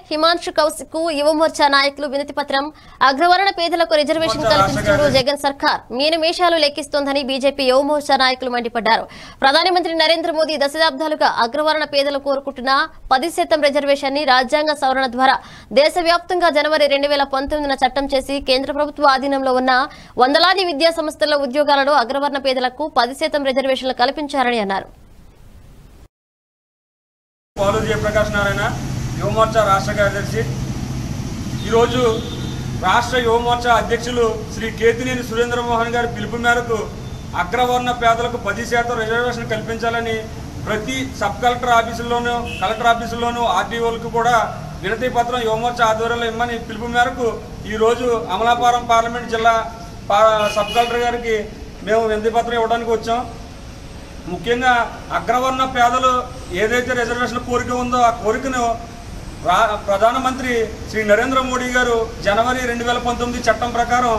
హిమాంశు కౌశిక్ యువమోర్చా నాయకులు వినతి పత్రం అగ్రవర్ణ పేదలకు రిజర్వేషన్ కల్పించడం జగన్ సర్కార్ మీనమేషాలు లెక్కిస్తోందని బీజేపీ యువమోర్చా నాయకులు మండిపడ్డారు ప్రధానమంత్రి నరేంద్ర మోదీ దశాబ్దాలుగా అగ్రవర్ణ పేదలు కోరుకుంటున్న పది శాతం రిజర్వేషన్ ని రాజ్యాంగ సవరణ ద్వారా దేశవ్యాప్తంగా జనవరి రెండు వేల పంతొమ్మిదిన చట్టం చేసి కేంద్ర ప్రభుత్వ ఆధీనంలో ఉన్న వందలాది విద్యా సంస్థల ఉద్యోగాలలో అగ్రవర్ణ పేదలకు పది శాతం రిజర్వేషన్లు కల్పించారని అన్నారు పాలు జయప్రకాష్ నారాయణ యువమోర్చా రాష్ట్ర కార్యదర్శి ఈరోజు రాష్ట్ర యువమోర్చా అధ్యక్షులు శ్రీ కేతినేని సురేంద్రమోహన్ గారి పిలుపు మేరకు అగ్రవర్ణ పేదలకు పది శాతం రిజర్వేషన్ కల్పించాలని ప్రతి సబ్ కలెక్టర్ ఆఫీసుల్లోనూ కలెక్టర్ ఆఫీసుల్లోనూ ఆర్డీఓలకు కూడా వినతి పత్రం యువమోర్చా ఆధ్వర్యంలో ఇమ్మని పిలుపు మేరకు ఈరోజు అమలాపురం పార్లమెంట్ జిల్లా పా సబ్ కలెక్టర్ గారికి మేము వినతి పత్రం ఇవ్వడానికి వచ్చాం ముఖ్యంగా అగ్రవర్ణ పేదలు ఏదైతే రిజర్వేషన్ కోరిక ఉందో ఆ కోరికను రా ప్రధానమంత్రి శ్రీ నరేంద్ర మోడీ గారు జనవరి రెండు వేల పంతొమ్మిది చట్టం ప్రకారం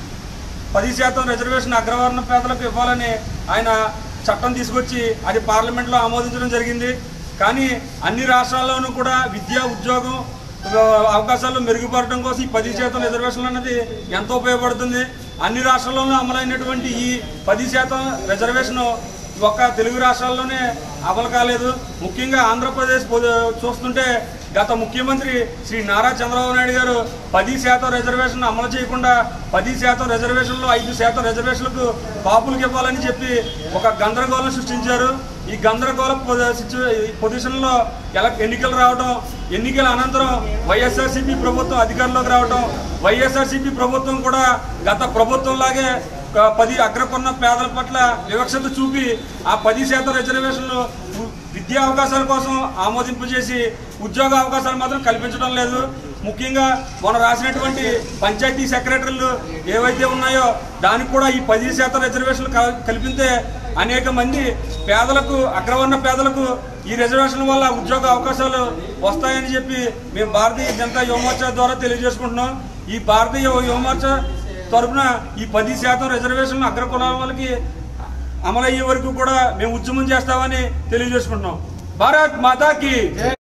పది శాతం రిజర్వేషన్ అగ్రవర్ణ పేదలకు ఇవ్వాలని ఆయన చట్టం తీసుకొచ్చి అది పార్లమెంట్లో ఆమోదించడం జరిగింది కానీ అన్ని రాష్ట్రాల్లోనూ కూడా విద్యా ఉద్యోగం ఆ, అవకాశాలు మెరుగుపడడం కోసం ఈ పది శాతం రిజర్వేషన్ అన్నది ఎంతో ఉపయోగపడుతుంది అన్ని రాష్ట్రాల్లోనూ అమలైనటువంటి ఈ పది శాతం రిజర్వేషన్ ఒక్క తెలుగు రాష్ట్రాల్లోనే అమలు కాలేదు ముఖ్యంగా ఆంధ్రప్రదేశ్ పొ- చూస్తుంటే గత ముఖ్యమంత్రి శ్రీ నారా చంద్రబాబు నాయుడు గారు పది శాతం రిజర్వేషన్ అమలు చేయకుండా పది శాతం రిజర్వేషన్లో ఐదు శాతం రిజర్వేషన్లకు కాపులకు ఇవ్వాలని చెప్పి ఒక గందరగోళం సృష్టించారు ఈ గందరగోళ పొ- సిచ్యు- ఈ పొజిషన్లో ఎలా ఎన్నికలు రావడం ఎన్నికల అనంతరం వైఎస్ఆర్సీపీ ప్రభుత్వం అధికారంలోకి రావడం వైఎస్ఆర్సీపీ ప్రభుత్వం కూడా గత ప్రభుత్వంలాగే ఒక పది అగ్రకొన్న పేదల పట్ల వివక్షత చూపి ఆ పది శాతం రిజర్వేషన్లు ఉ- విద్యా అవకాశాల కోసం ఆమోదింపు చేసి ఉద్యోగ అవకాశాలు మాత్రం కల్పించడం లేదు ముఖ్యంగా మొన్న రాసినటువంటి పంచాయతీ సెక్రటరీలు ఏవైతే ఉన్నాయో దానికి కూడా ఈ పది శాతం రిజర్వేషన్లు కల్- కల్పితే అనేక మంది పేదలకు అగ్రవర్ణ పేదలకు ఈ రిజర్వేషన్ వల్ల ఉద్యోగ అవకాశాలు వస్తాయని చెప్పి మేము భారతీయ జనతా యువమోర్చా ద్వారా తెలియజేసుకుంటున్నాం ఈ భారతీయ యువమోర్చా తరపున ఈ పది శాతం రిజర్వేషన్ అగ్రకులాల వాళ్ళకి అమలయ్యే వరకు కూడా మేము ఉద్యమం చేస్తామని తెలియజేసుకుంటున్నాం భారత్ మాతాకి